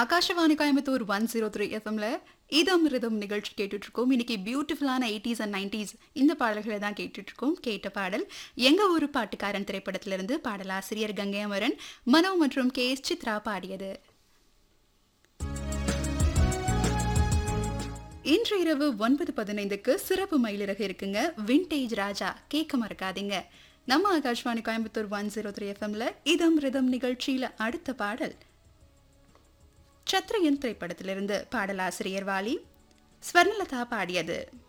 Akashvani Coimbatore one zero three எஃப்எம்ல இதம் rhythm நிகழ்ச்சி கேட்டுட்டு இருக்கோம் இன்னைக்கு பியூட்டிஃபுல்லான எயிட்டிஸ் அண்ட் நைன்டிஸ் இந்த பாடல்களை தான் கேட்டுட்டு இருக்கோம் கேட்ட பாடல் எங்க ஊரு பாட்டுக்காரன் திரைப்படத்திலிருந்து பாடலாசிரியர் கங்கை அமரன் மனோ மற்றும் கே எஸ் சித்ரா பாடியது இன்று இரவு ஒன்பது பதினைந்துக்கு சிறப்பு மயிலிறகு இருக்குங்க விண்டேஜ் ராஜா கேட்க மறக்காதீங்க நம்ம Akashvani Coimbatore one zero three எஃப்எம்ல இதம் ரிதம் நிகழ்ச்சியில அடுத்த பாடல் சத்ரியன் திரைப்படத்திலிருந்து பாடலாசிரியர் வாலி ஸ்வர்ணலதா பாடியது